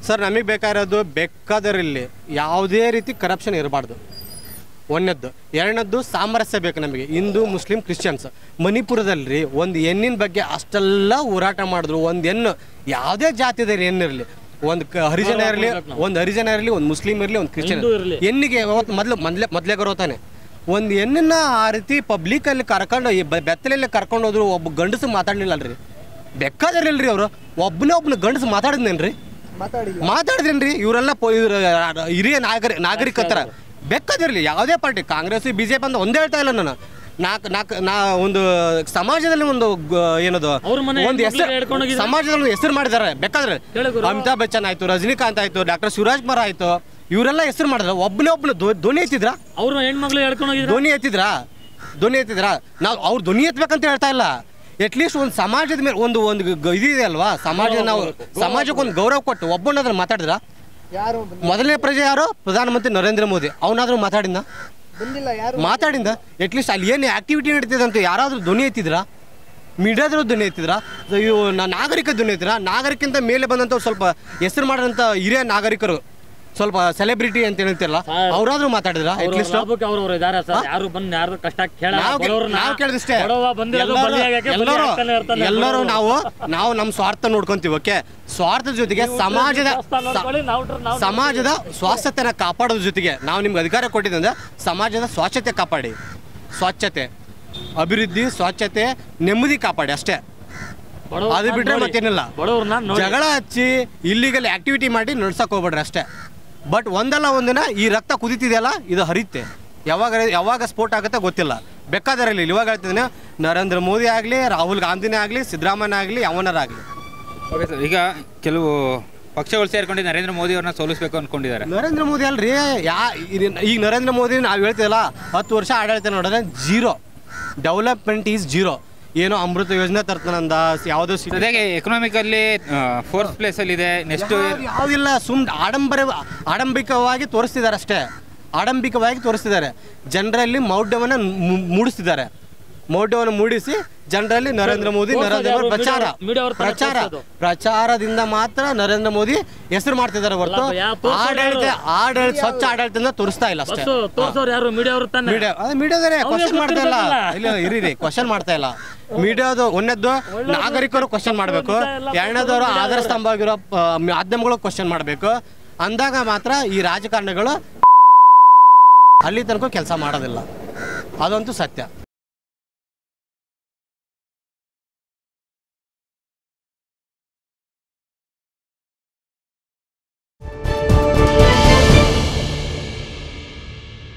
Sir ನಮಗೆ ಬೇಕಾಗಿರೋದು ಬೇಕಾದರಲ್ಲಿ ಯಾವುದೇ ರೀತಿ ಕರಪ್ಷನ್ ಇರಬಾರ್ದು ಒಂದನೇದ್ದು ಎರಡನೇದ್ದು ಸಾಮರಸ್ಯ ಬೇಕು ನಮಗೆ ಹಿಂದೂ ಮುಸ್ಲಿಂ ಕ್ರಿಶ್ಚಿಯನ್ಸ್ ಮಣಿಪುರದಲ್ಲಿ ಒಂದು ಹೆಣ್ಣಿನ ಬಗ್ಗೆ ಅಷ್ಟೆಲ್ಲ ಹೋರಾಟ ಮಾಡಿದ್ರು ಒಂದು ಹೆಣ್ಣು ಯಾವುದೇ ಜಾತಿದ ಹೆಣ್ಣಿರಲಿ ಒಂದು ಕ ಹರಿಜನ ಇರಲಿ ಒಂದು ಹರಿಜನ ಇರಲಿ ಒಂದು ಮುಸ್ಲಿಂ ಇರಲಿ ಒಂದು ಕ್ರಿಶ್ಚಿಯನ್ ಹಿಂದೂ ಇರ್ಲಿ. ಹೆಣ್ಣಿಗೆ ಯಾವತ್ತು ಮೊದಲು ಮೊದಲೇ ಮೊದಲೇ ಗೌರವತಾನೆ ಒಂದು ಹೆಣ್ಣನ್ನ ಆ ರೀತಿ ಪಬ್ಲಿಕಲ್ಲಿ ಕರ್ಕೊಂಡು ಈ ಬೆ- ಬೆತ್ತಲಲ್ಲಿ ಕರ್ಕೊಂಡು ಹೋದ್ರು ಒಬ್ಬ ಗಂಡಸು ಮಾತಾಡಲಿಲ್ಲ ಅಲ್ರಿ ಬೇಕಾದ್ರಿಲ್ರಿ ಅವರು ಒಬ್ಬನೇ ಒಬ್ಬನ ಗಂಡಸು ಮಾತಾಡಿದ್ನೇನ್ರಿ ಮಾತಾಡಿಲ್ಲ ಮಾತಾಡಿದ್ರೇನ್ರಿ ಇವರೆಲ್ಲ ಪೊ- ಇವ್ರ ಹಿರಿಯ ನಾಗರಿ ನಾಗರಿಕತರ ಬೇಕಾದಿರಲಿ ಯಾವುದೇ party Congress B J P ಅಂತ ಒಂದೇ ಹೇಳ್ತಾ ಇಲ್ಲ ನಾನು ನಾಲ್ಕು ನಾಲ್ಕು ನಾ ಒಂದು ಸಮಾಜದಲ್ಲಿ ಒಂದು ಗ- ಏನದು ಅವ್ರ ಮನೆ ಒಂದು ಹೆಣ್ಮಕ್ಳಿಗೆ ಹೆಸರು ಹಿಡ್ಕೊಂಡು ಹೋಗಿದ್ದಾರೆ. ಸಮಾಜದಲ್ಲಿ ಒಂದು ಹೆಸರು ಮಾಡಿದ್ದಾರೆ ಬೇಕಾದ್ರೆ ಹೇಳು ಗುರು. ಅಮಿತಾಬ್ ಬಚ್ಚನ್ ಆಯ್ತು ರಜನಿಕಾಂತ್ ಆಯ್ತು ಡಾಕ್ಟರ್ ಶಿವರಾಜ್ ಕುಮಾರ್ ಆಯ್ತು ಇವರೆಲ್ಲ ಹೆಸರು ಮಾಡಿದ್ರೆ ಒಬ್ಬನೇ ಒಬ್ಬನ ಧ್ವನಿ ಎತ್ತಿದ್ರ ಅವ್ರನ್ನ ಹೆಣ್ಮಕ್ಳು ಹೇಳ್ಕೊಂಡು ಹೋಗಿದ್ರು ಧ್ವನಿ ಎತ್ತಿದ್ರ ಧ್ವನಿ ಎತ್ತಿದ್ರ ನಾವು ಅವ್ರು ಧ್ವನಿ ಎತ್ತಬೇಕಂತ ಹೇಳ್ತಾ ಇಲ್ಲ ಅಟ್ಲೀಸ್ಟ್ ಒಂದು ಸಮಾಜದ ಮೇಲೆ ಒಂದು ಒಂದು ಗ- ಇದು ಇದೆ ಅಲ್ವಾ ಸಮಾಜ ನಾವು ಸಮಾಜಕ್ಕೆ ಒಂದು ಗೌರವ ಕೊಟ್ಟು ಒಬ್ಬನಾದ್ರೂ ಮಾತಾಡಿದ್ರ ಯಾರು ಮೊದಲನೇ ಪ್ರಜೆ ಯಾರು ಪ್ರಧಾನಮಂತ್ರಿ ನರೇಂದ್ರ ಮೋದಿ ಅವನಾದ್ರೂ ಮಾತಾಡಿದ ಬಂದಿಲ್ಲ ಯಾರು ಮಾತಾಡಿದ ಅಟ್ಲೀಸ್ಟ್ ಅಲ್ಲಿ ಏನು ಆಕ್ಟಿವಿಟಿ ನಡೀತಿದೆ ಅಂತ ಯಾರಾದ್ರೂ ಧ್ವನಿ ಎತ್ತಿದ್ರ ಮೀಡಿಯಾದ್ರು ಧ್ವನಿ ಎತ್ತಿದ್ರ ಇವು ನಾ- ನಾಗರಿಕ ಧ್ವನಿ ಎತ್ತಿದ್ರ ನಾಗರಿಕಿಂತ ಮೇಲೆ ಬಂದಂಥ ಸ್ವಲ್ಪ ಹೆಸರು ಮಾಡಿದಂಥ ಹಿರಿಯ ನಾಗರಿಕರು ಸ್ವಲ್ಪ ಸೆಲೆಬ್ರಿಟಿ ಅಂತ ಹೇಳ್ತಿರಲ್ಲ ಅವರಾದ್ರೂ ಮಾತಾಡಿದ್ರ ಅವ್ರ ಅಟ್ಲೀಸ್ಟ್ ಲಾಭಕ್ಕೆ ಅವ್ರವ್ರು ಇದಾರೆ ಸರ್ ಯಾರು ಬಂದು ಯಾರು ಕಷ್ಟ ಕೇಳ ನಾವು ನಾವು ಕೇಳಿದಷ್ಟೇ ಬಡವ ಬಂದಿರೋದು ಎಲ್ಲರೂ ಬಲಿಯಾಗಕ್ಕೆ ಬಲಿ ಎಲ್ಲರೂ ಆಗ್ತಾನೆ ಇರ್ತಾನೆ. ಎಲ್ಲರೂ ನಾವು ನಾವು ನಮ್ಮ ಸ್ವಾರ್ಥ ನೋಡ್ಕೊಂತೀವಿ ಓಕೆ ಸ್ವಾರ್ಥದ ಜೊತೆಗೆ ಸಮಾಜದ ದೇವಸ್ಥಾನ ನೋಡ್ಕೊಳ್ಳಿ, ನಾವು ಟ್ರ- ನಾವು ಸಮಾಜದ ಸ್ವಾಸ್ಥ್ಯತೆನ ಕಾಪಾಡೋದ್ರ ಜೊತೆಗೆ ನಾವು ನಿಮ್ಗೆ ಅಧಿಕಾರ ಕೊಟ್ಟಿದ್ದಂದ್ರೆ ಸಮಾಜದ ಸ್ವಚ್ಛತೆ ಕಾಪಾಡಿ ಸ್ವಚ್ಛತೆ ಅಭಿವೃದ್ಧಿ ಸ್ವಚ್ಛತೆ ನೆಮ್ಮದಿ ಕಾಪಾಡಿ ಅಷ್ಟೇ ಬಡವ್ರನ್ನ ಅದು ಬಿಟ್ರೆ ನೋಡಿ. ಮತ್ತೇನಿಲ್ಲ ಬಡವ್ರನ್ನ ನೋಡಿ ಜಗಳ ಹಚ್ಚಿ ಇಲ್ಲಿಗಲ್ ಆಕ್ಟಿವಿಟಿ ಮಾಡಿ ನಡ್ಸಕ್ ಹೋಗ್ಬೇಡ್ರಿ ಅಷ್ಟೇ ಬಟ್ ಒಂದಲ್ಲ ಒಂದಿನ ಈ ರಕ್ತ ಕುದಿತಿದೆಯಲ್ಲ ಇದು ಹರಿಯುತ್ತೆ ಯಾವಾಗ ಯಾವಾಗ ಸ್ಫೋಟ ಆಗುತ್ತೆ ಗೊತ್ತಿಲ್ಲ ಬೇಕಾದರಲ್ಲಿ ಇವಾಗ ಹೇಳ್ತಿದ್ದೀನಿ ನರೇಂದ್ರ ಮೋದಿ ಆಗಲಿ ರಾಹುಲ್ ಗಾಂಧಿನೇ ಆಗಲಿ ಸಿದ್ದರಾಮಯ್ಯ ಆಗಲಿ ಯಾವನಾರಾಗಲಿ ಓಕೆ ಸರ್ ಈಗ ಕೆಲವು ಪಕ್ಷಗಳು ಸೇರ್ಕೊಂಡು ನರೇಂದ್ರ ಮೋದಿ ಅವ್ರನ್ನ ಸೋಲಿಸಬೇಕು ಅನ್ಕೊಂಡಿದ್ದಾರೆ ನರೇಂದ್ರ ಮೋದಿ ಅಲ್ರಿ ಯಾ ಇದ್- ಈಗ ನರೇಂದ್ರ ಮೋದಿ ನಾವು ಹೇಳ್ತೀವಲ್ಲ ಹತ್ತು ವರ್ಷ ಆಡಳಿತ ನೋಡಿದ್ರೆ ಜೀರೋ ಡೆವಲಪ್ಮೆಂಟ್ ಈಸ್ ಜೀರೋ ಏನೋ ಅಮೃತ ಯೋಜನೆ ತರ್ತಾನಂದ ಯಾವುದೋ ಸಿ- ಜೊತೆಗೆ ಎಕನಾಮಿಕಲ್ಲಿ ಫೋರ್ತ್ ಪ್ಲೇಸ್ ಅಲ್ಲಿ ಇದೆ ನೆಕ್ಸ್ಟ್ ಯಾವ್ದು- ಯಾವುದಿಲ್ಲ ಸುಮ್ ಆಡಂಬರ ಆಡಂಬಿಕವಾಗಿ ತೋರಿಸ್ತಿದ್ದಾರೆ ಅಷ್ಟೇ ಆಡಂಬಿಕವಾಗಿ ತೋರಿಸ್ತಿದ್ದಾರೆ ಜನರಲ್ಲಿ ಮೌಢ್ಯವನ್ನು ಮು- ಮೂಡಿಸ್ತಿದ್ದಾರೆ ಮೌಢ್ಯವನ್ನು ಮೂಡಿಸಿ ಜನರಲ್ಲಿ ನರೇಂದ್ರ ಮೋದಿ ತೋರ್ಸೋದು ನರೇಂದ್ರ ಮೋದಿ ಯಾರು? ಪ್ರಚಾರ ಮೀಡಿಯಾ- ಮೀಡಿಯಾ ಅವ್ರ ತಾನೇ ಪ್ರಚಾರ ತೋರ್ಸೋದು. ಪ್ರಚಾರದಿಂದ ಮಾತ್ರ ನರೇಂದ್ರ ಮೋದಿ ಹೆಸರು ಮಾಡ್ತಿದ್ದಾರೆ ಹೊರತು ಅಲ್ಲಪ್ಪ, ಯಾವ ತೋರ್ಸೋರು ಆಡಳಿತ ಯಾರು? ಆಡಳಿತ ಸ್ವಚ್ಛ ಆಡಳಿತದಿಂದ ತೋರಿಸ್ತಾ ಇಲ್ಲ ಅಷ್ಟೇ ಬಸ್ಸು ತೋರ್ಸೋರು ಯಾರು ಮೀಡಿಯಾ ಅವ್ರು ತಾನೆ ಮೀಡಿಯಾ ಅದು ಮೀಡಿಯಾದರೆ ಅವ್ರಿಗೆ ಕ್ವಶನ್ ಮಾಡ್ತಾ ಇಲ್ಲ ಗೊತ್ತಿರ್ತದಲ್ಲ. ಇಲ್ಲ ಇರೀರಿ ಕ್ವಶನ್ ಮಾಡ್ತಾ ಇಲ್ಲ ಮೀಡಿಯಾದು ಒಂದದ್ದು ನಾಗರಿಕರು ಕ್ವಶನ್ ಮಾಡಬೇಕು ಎರಡನೇದವರು ಆಧಾರ ಸ್ತಂಭ ಆಗಿರೋ ಆ, ಮಾಧ್ಯಮಗಳು ಕ್ವಶನ್ ಮಾಡಬೇಕು ಅಂದಾಗ ಮಾತ್ರ ಈ ರಾಜಕಾರಣಿಗಳು ಅಲ್ಲಿ ತನಕ ಕೆಲಸ ಮಾಡೋದಿಲ್ಲ ಅದಂತೂ ಸತ್ಯ